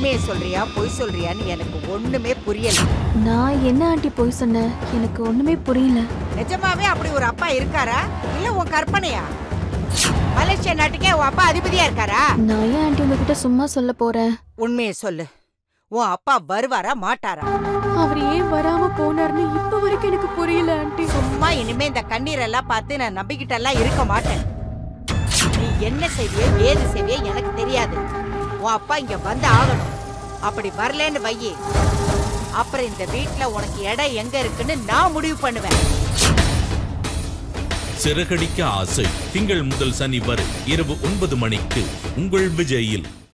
உண்மையை சொல்றியா பொய் சொல்றியான்னு எனக்கு ஒண்ணுமே புரியல நான் என்ன ஆண்டி போய் சொன்னேன் எனக்கு ஒண்ணுமே புரியல நிஜமாவே அப்படி ஒரு அப்பா இருக்காரா இல்ல உன் கற்பனையா மலேசியா நாட்டுக்கே உன் அப்பா அதிபதியா இருக்காரா நான் ஏன் ஆண்டி உங்ககிட்ட சும்மா சொல்ல போறேன் உண்மையை சொல்லு உன் அப்பா வருவாரா மாட்டாரா அவர் ஏன் வராம போனார்னு இப்ப வரைக்கும் எனக்கு புரியல ஆண்டி சும்மா இனிமே இந்த கண்ணீரெல்லாம் பார்த்து நான் நம்பிக்கிட்டு எல்லாம் இருக்க மாட்டேன் நீ என்ன செய்வியோ ஏது செய்வியோ எனக்கு தெரியாது உன் அப்பா இங்க வந்து ஆகணும் அப்படி வரலன்னு வையி அப்புறம் இந்த வீட்ல உனக்கு இடம் எங்க இருக்குன்னு நான் முடிவு பண்ணுவேன் சிறகடிக்க ஆசை திங்கள் முதல் சனி வரை இரவு ஒன்பது மணிக்கு உங்கள் விஜயில்